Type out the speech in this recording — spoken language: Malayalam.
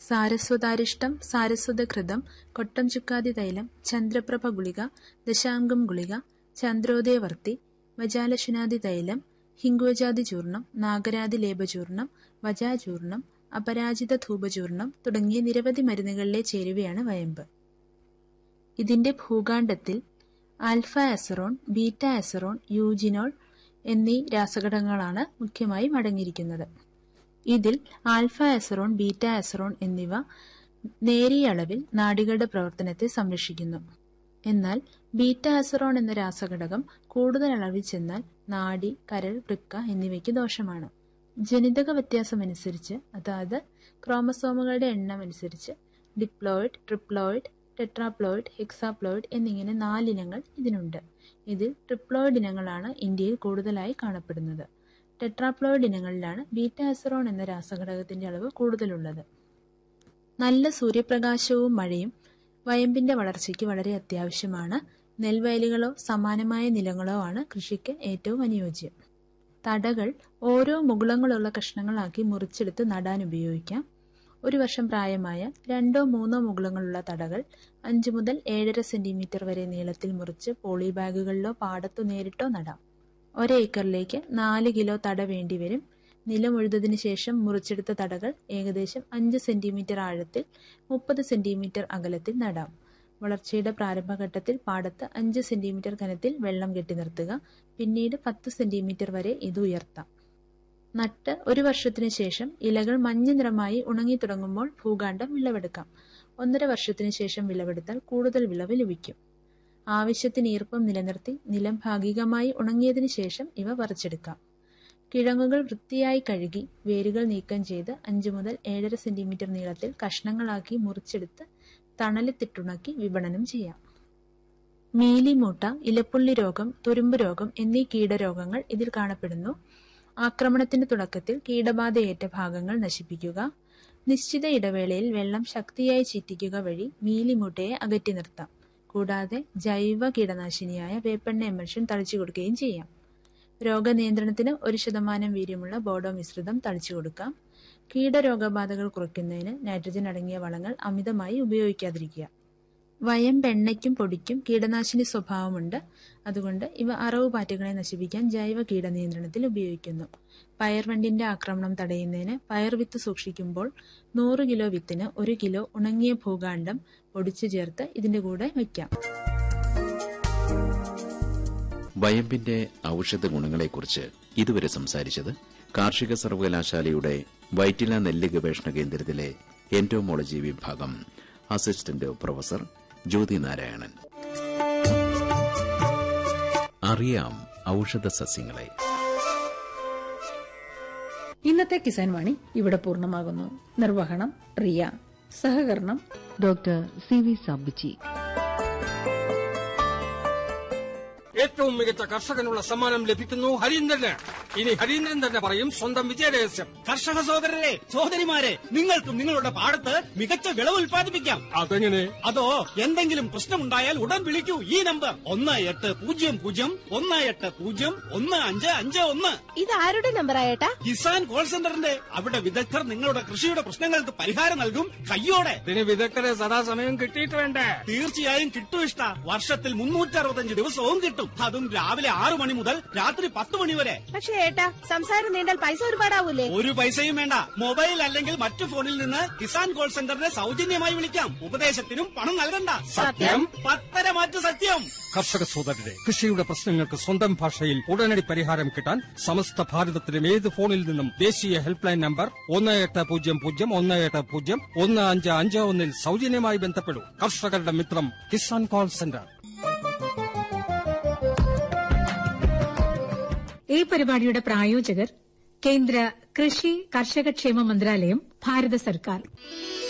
സാരസ്വതാരിഷ്ടം സാരസ്വതഘൃതം കൊട്ടം ചുക്കാതി തൈലം ചന്ദ്രപ്രഭ ഗുളിക ദശാംഗം ഗുളിക ചന്ദ്രോദയവർത്തി വജാലശുനാദി തൈലം ഹിംഗോജാതി ചൂർണം നാഗരാതി ലേപചൂർണം വജാചൂർണം അപരാജിത ധൂപചൂർണം തുടങ്ങിയ നിരവധി മരുന്നുകളിലെ ചേരുവയാണ് വയമ്പ് ഇതിന്റെ ഭൂകാണ്ഡത്തിൽ alpha asarone beta asarone eugenol എന്നീ രാസഘടകങ്ങളാണ് മുഖ്യമായും അടങ്ങിയിരിക്കുന്നത് ഇതിൽ ആൽഫ എസറോൺ ബീറ്റ എസറോൺ എന്നിവ നേരിയ അളവിൽ നാഡികളുടെ പ്രവർത്തനത്തെ സംരക്ഷിക്കുന്നു എന്നാൽ ബീറ്റ എസറോൺ എന്ന രാസഘടകം കൂടുതൽ അളവിൽ ചെന്നാൽ നാഡി കരൾ വൃക്ക എന്നിവയ്ക്ക് ദോഷമാണ് ജനിതക വ്യത്യാസമനുസരിച്ച് അതായത് ക്രോമസോമുകളുടെ എണ്ണം അനുസരിച്ച് ഡിപ്ലോയിഡ് ട്രിപ്ലോയിഡ് ടെട്രാപ്ലോയിഡ് ഹെക്സാപ്ലോയിഡ് എന്നിങ്ങനെ നാലിനങ്ങൾ ഇതിനുണ്ട് ഇതിൽ ട്രിപ്ലോയിഡ് ഇനങ്ങളാണ് ഇന്ത്യയിൽ കൂടുതലായി കാണപ്പെടുന്നത് ടെട്രാപ്ലോയിഡ് ഇനങ്ങളിലാണ് ബീറ്റ എസറോൺ എന്ന രാസഘടകത്തിന്റെ അളവ് കൂടുതലുള്ളത് നല്ല സൂര്യപ്രകാശവും മഴയും വയമ്പിന്റെ വളർച്ചയ്ക്ക് വളരെ അത്യാവശ്യമാണ് നെൽവയലുകളോ സമാനമായ നിലങ്ങളോ ആണ് കൃഷിക്ക് ഏറ്റവും അനുയോജ്യം തടകൾ ഓരോ മുകുളങ്ങളുള്ള കഷ്ണങ്ങളാക്കി മുറിച്ചെടുത്ത് നടാൻ ഉപയോഗിക്കാം ഒരു വർഷം പ്രായമായ രണ്ടോ മൂന്നോ മുകുളങ്ങളുള്ള തടകൾ അഞ്ചു മുതൽ ഏഴര സെന്റിമീറ്റർ വരെ നീളത്തിൽ മുറിച്ച് പോളി ബാഗുകളിലോ പാടത്തോ നേരിട്ടോ നടാം ഒരേക്കറിലേക്ക് നാല് കിലോ തട വേണ്ടിവരും നിലമുഴുതതിനു ശേഷം മുറിച്ചെടുത്ത തടകൾ ഏകദേശം അഞ്ച് സെന്റിമീറ്റർ ആഴത്തിൽ മുപ്പത് സെന്റിമീറ്റർ അകലത്തിൽ നടാം വളർച്ചയുടെ പ്രാരംഭഘട്ടത്തിൽ പാടത്ത് അഞ്ച് സെന്റിമീറ്റർ കനത്തിൽ വെള്ളം കെട്ടി നിർത്തുക പിന്നീട് പത്ത് സെന്റിമീറ്റർ വരെ ഇത് ഉയർത്താം നട്ട് ഒരു വർഷത്തിനു ശേഷം ഇലകൾ മഞ്ഞ നിറമായി ഉണങ്ങി തുടങ്ങുമ്പോൾ ഭൂകാണ്ഡം വിളവെടുക്കാം ഒന്നര വർഷത്തിനു ശേഷം വിളവെടുത്താൽ കൂടുതൽ വിളവ് ലഭിക്കും ആവശ്യത്തിന് ഈർപ്പം നിലനിർത്തി നിലം ഭാഗികമായി ഉണങ്ങിയതിനു ശേഷം ഇവ പറിച്ചെടുക്കാം കിഴങ്ങുകൾ വൃത്തിയായി കഴുകി വേരുകൾ നീക്കം ചെയ്ത് അഞ്ചു മുതൽ ഏഴര സെന്റിമീറ്റർ നീളത്തിൽ കഷ്ണങ്ങളാക്കി മുറിച്ചെടുത്ത് തണലത്തിട്ടുണക്കി വിപണനം ചെയ്യാം മീലിമൂട്ട ഇലപ്പുള്ളി രോഗം തുരുമ്പ് രോഗം എന്നീ കീടരോഗങ്ങൾ ഇതിൽ കാണപ്പെടുന്നു ആക്രമണത്തിന്റെ തുടക്കത്തിൽ കീടബാധയേറ്റ ഭാഗങ്ങൾ നശിപ്പിക്കുക നിശ്ചിത ഇടവേളയിൽ വെള്ളം ശക്തിയായി ചീറ്റിക്കുക വഴി മീലിമുട്ടയെ അകറ്റി നിർത്താം കൂടാതെ ജൈവ കീടനാശിനിയായ വേപ്പെണ്ണ എമൽഷൻ തളിച്ചു കൊടുക്കുകയും ചെയ്യാം രോഗനിയന്ത്രണത്തിന് ഒരു ശതമാനം വീര്യമുള്ള ബോഡോ മിശ്രിതം തളിച്ചു കൊടുക്കാം കീടരോഗബാധകൾ കുറയ്ക്കുന്നതിന് നൈട്രജൻ അടങ്ങിയ വളങ്ങൾ അമിതമായി ഉപയോഗിക്കാതിരിക്കുക വയം എണ്ണയ്ക്കും പൊടിക്കും കീടനാശിനി സ്വഭാവമുണ്ട് അതുകൊണ്ട് ഇവ അറവ് പാറ്റുകളെ നശിപ്പിക്കാൻ ജൈവ കീടനിയന്ത്രണത്തിൽ ഉപയോഗിക്കുന്നു പയർവണ്ടിന്റെ ആക്രമണം തടയുന്നതിന് പയർ വിത്ത് സൂക്ഷിക്കുമ്പോൾ നൂറ് കിലോ വിത്തിന് ഒരു കിലോ ഉണങ്ങിയ ഭൂകാണ്ഡം പൊടിച്ചു ചേർത്ത് ഇതിന്റെ കൂടെ വയ്ക്കാം വയമ്പിന്റെ ഔഷധ ഗുണങ്ങളെക്കുറിച്ച് ഇതുവരെ സംസാരിച്ചത് കാർഷിക സർവകലാശാലയുടെ വൈറ്റില നെല്ല് ഗവേഷണ കേന്ദ്രത്തിലെ എൻറ്റോമോളജി വിഭാഗം അസിസ്റ്റന്റ് പ്രൊഫസർ ജ്യോതി നാരായണൻ അറിയാം ഔഷധ സസ്യങ്ങളെ ഇന്നത്തെ കിസാൻ വാണി ഇവിടെ പൂർണ്ണമാകുന്നു നിർവഹണം റിയ സഹകരണം ഡോക്ടർ സി വി സാബുജി ഏറ്റവും മികച്ച കർഷകനുള്ള സമ്മാനം ലഭിക്കുന്നു ഹരീന്ദ്രന് ഇനി ഹരീന്ദ്രൻ തന്നെ പറയും സ്വന്തം വിജയരഹസ്യം കർഷക സഹോദരരെ സഹോദരിമാരെ നിങ്ങൾക്കും നിങ്ങളുടെ പാടത്ത് മികച്ച വിളവ് ഉൽപ്പാദിപ്പിക്കാം അതെങ്ങനെ അതോ എന്തെങ്കിലും പ്രശ്നമുണ്ടായാൽ ഉടൻ വിളിക്കൂ ഈ നമ്പർ ഒന്ന് എട്ട് പൂജ്യം പൂജ്യം ഒന്ന് എട്ട് പൂജ്യം ഒന്ന് അഞ്ച് അഞ്ച് ഒന്ന് ഇത് ആരുടെ നമ്പർ ആയേട്ടാ കിസാൻ കോൾ സെന്ററിന്റെ അവിടെ വിദഗ്ധർ നിങ്ങളുടെ കൃഷിയുടെ പ്രശ്നങ്ങൾക്ക് പരിഹാരം നൽകും കയ്യോടെ ഇതിന് വിദഗ്ധരെ സദാസമയം കിട്ടിയിട്ട് വേണ്ടേ തീർച്ചയായും കിട്ടും ഇഷ്ട വർഷത്തിൽ മുന്നൂറ്റി അറുപത്തഞ്ച് ദിവസവും കിട്ടും അതും രാവിലെ ആറു മണി മുതൽ രാത്രി പത്ത് മണി വരെ പക്ഷേ ഏട്ടാ സംസാരം നീണ്ടാൽ പൈസ ഒരുപാടാവൂലേ ഒരു പൈസയും വേണ്ട മൊബൈൽ അല്ലെങ്കിൽ മറ്റു ഫോണിൽ നിന്ന് കിസാൻ കോൾ സെന്ററിനെ സൗജന്യമായി വിളിക്കാം ഉപദേശത്തിനും പണം നൽകണ്ട സത്യം? പത്തര മാറ്റു സത്യം കർഷക സോദരരെ കൃഷിയുടെ പ്രശ്നങ്ങൾക്ക് സ്വന്തം ഭാഷയിൽ ഉടനടി പരിഹാരം കിട്ടാൻ സമസ്ത ഭാരതത്തിലും ഏത് ഫോണിൽ നിന്നും ദേശീയ ഹെൽപ്പ് ലൈൻ നമ്പർ ഒന്ന് എട്ട് പൂജ്യം പൂജ്യം ഒന്ന് എട്ട് പൂജ്യം ഒന്ന് അഞ്ച് അഞ്ച് ഒന്നിൽ സൗജന്യമായി ബന്ധപ്പെടൂ കർഷകരുടെ മിത്രം കിസാൻ കോൾ സെന്റർ ഈ പരിപാടിയുടെ പ്രായോജകർ കേന്ദ്ര കൃഷി കർഷകക്ഷേമ മന്ത്രാലയം ഭാരത സർക്കാർ